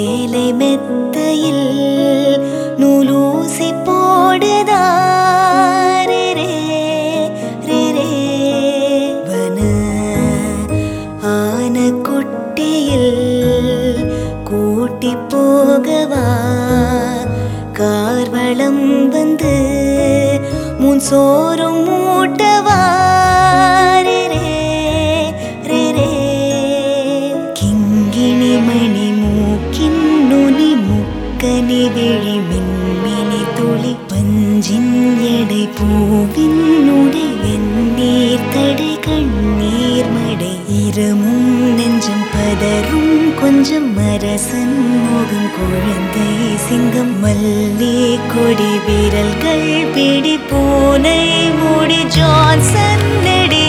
சேலை மெத்தையில் நூலூசி போடுதா ரே ரே ரே ரே. வன ஆன குட்டியில் கூட்டி போகவா கார்வளம் வந்து முன் சோறும் மூட்டவா ரே ரே ரே ரே. கிங்கிணி மணி மூக்கின் நுனி முக்கனி விழி மின்மினி துளி பஞ்சின் எடை பூவின் உடை வெந்நீர் தடை கண்ணீர் மடை இரமும் நெஞ்சம் பதரும் கொஞ்சம் அரசன் முகம் குழந்தை சிங்கம் மல்லி கொடி வீரல்கள் பிடி பூனை முடி ஜான்சன் நெடி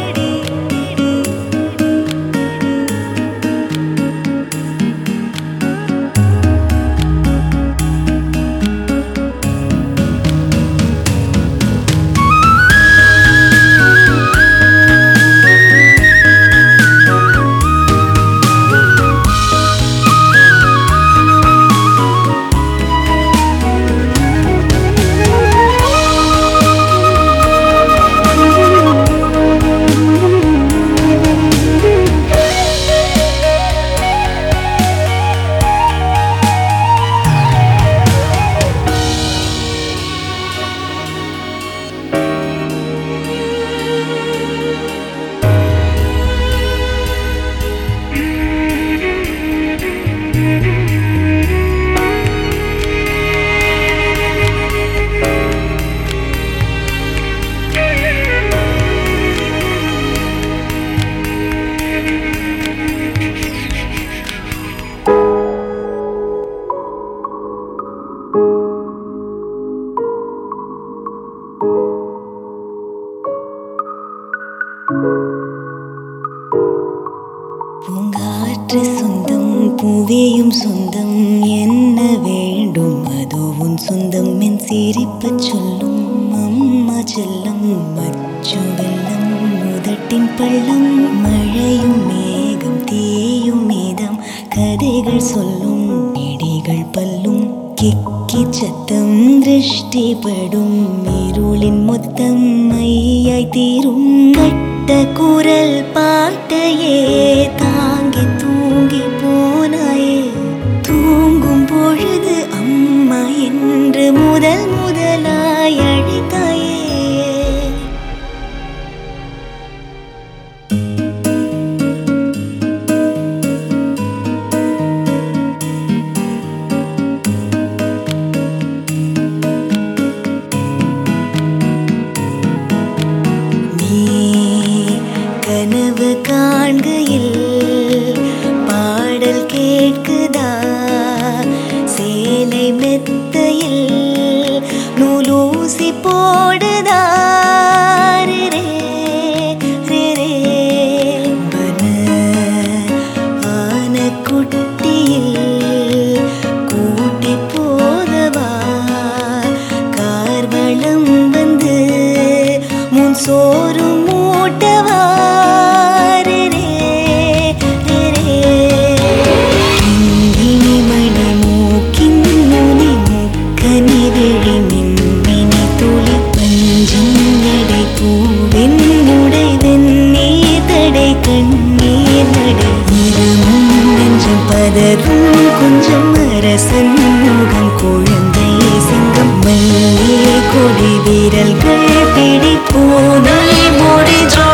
பூங்காற்று சொந்தம் பூவேயும் சொந்தம் என்ன வேண்டும் அதோ உன் சொந்தம் என் சிரிப்பு சொல்லும் அம்மா செல்லம் மச்சு வெள்ளம் முதட்டின் பள்ளம் மழையும் மேகம் தீயும் மீதம் கதைகள் சொல்லும் இடிகள் பல்லும் கிக்கி சத்தம் திருஷ்டிப்படும் இருளின் மொத்தம் மையாய் தீரும் கட்ட குரல் பாட்டையே தாங்கி தூங்கி போனாயே தூங்கும் பொழுது அம்மா என்று முதல் முதலாய் அழைத்தாயே நீ கனவு காண்கையில் பாடல் கேட்குதா சேலை மெத்தையில் நூலூசி போடுதா ரே ரே, ரே ரே. வன ஆன குட்டியில் கூட்டி போகவா கார்வளம் வந்து முன் சோறு மூட்டவா ரே ரே, ரே ரே. கிங்கிணி மணி மூக்கின் நுனி முக்கனி விழி மின்மினி துளி பஞ்சின் எடை பூவின் உடை வெந்நீர் தடை கண்ணீர் நடை இரமும் நெஞ்சம் பதரும் கொஞ்சம் அரசன் முகம் குழந்தை சிங்கம் மல்லிகை கொடி வீரல்கள் பிடி பூனை முடி ஜோ